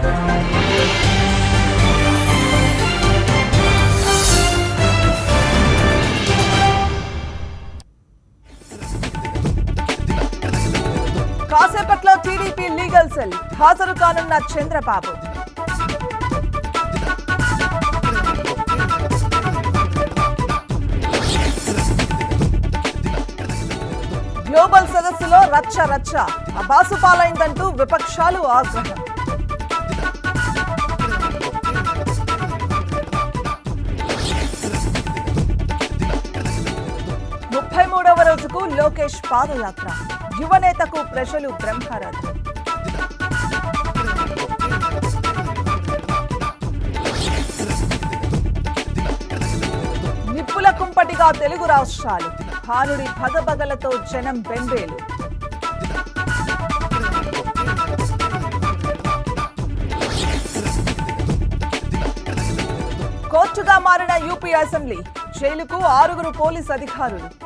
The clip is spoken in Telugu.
కాసేపట్లో టీడీపీ లీగల్ సెల్ హాజరు కానున్న చంద్రబాబు గ్లోబల్ సదస్సులో రచ్చ రచ్చ అబాసు పాలైందంటూ విపక్షాలు ఆగ్రహం ముప్పై మూడవ రోజుకు లోకేష్ పాదయాత్ర యువనేతకు ప్రజలు బ్రహ్మరథం నిప్పుల కుంపటిగా తెలుగు రాష్ట్రాలు భానుడి భగభగలతో జనం బెంబేలు కోర్టుగా మారిన యూపీ అసెంబ్లీ జైలుకు ఆరుగురు పోలీస్ అధికారులు